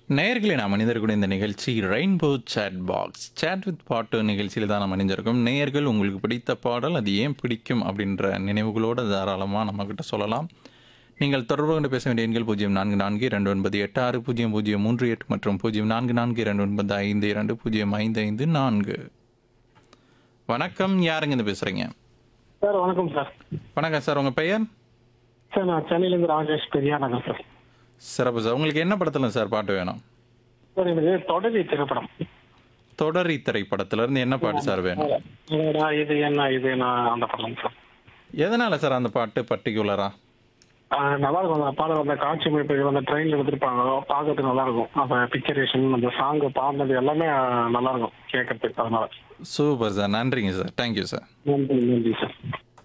நேயர்களே நாம் மனிதர்களுடைய இந்த நிகழ்ச்சி rainbow chat box chat with பாட்டு நிகழ்ச்சியில் தான் நம்ம அணிஞ்சிருக்கோம் நேயர்கள் உங்களுக்கு பிடித்த பாடல் அது ஏன் பிடிக்கும் அப்படின்ற நினைவுகளோடு தாராளமாக நம்மக்கிட்ட சொல்லலாம் நீங்கள் தொடர்பு கொண்டு பேச வேண்டிய எண்கள் பூஜ்ஜியம் நான்கு நான்கு இரண்டு ஒன்பது எட்டு ஆறு பூஜ்ஜியம் பூஜ்ஜியம் மூன்று எட்டு மற்றும் பூஜ்ஜியம் நான்கு நான்கு இரண்டு ஒன்பது ஐந்து இரண்டு பூஜ்ஜியம் ஐந்து ஐந்து நான்கு வணக்கம் யாருங்க இருந்து பேசுகிறீங்க சார் வணக்கம் சார் வணக்கம் சார் உங்கள் பெயர் சார் நான் சென்னையிலேருந்து ராஜேஷ் பெரியார் நகர் சார் சிறப்பு சார் உங்களுக்கு என்ன படத்தில் சார் பாட்டு வேணும் சார் எனக்கு தொடரி திரைப்படம் தொடரி திரைப்படத்திலிருந்து என்ன பாட்டு சார் வேணும் அடடா, இது என்ன இது நான் அந்த படம் சார் எதனால சார் அந்த பாட்டு பர்டிகுலரா ஆஹ் நல்லா இருக்கும் அந்த பாடல் அந்த காட்சி அமைப்புகள் அந்த ட்ரெயின்ல எடுத்திருப்பாங்க பார்க்கறதுக்கு நல்லா இருக்கும் அந்த பிக்சரேஷன் அந்த சாங் பாடினது எல்லாமே ஆஹ் நல்லா இருக்கும் கேட்கறதுக்கு அதனால சூப்பர் சார் நன்றிங்க சார் தேங்க்யூ சார் நன்றி நன்றி சார்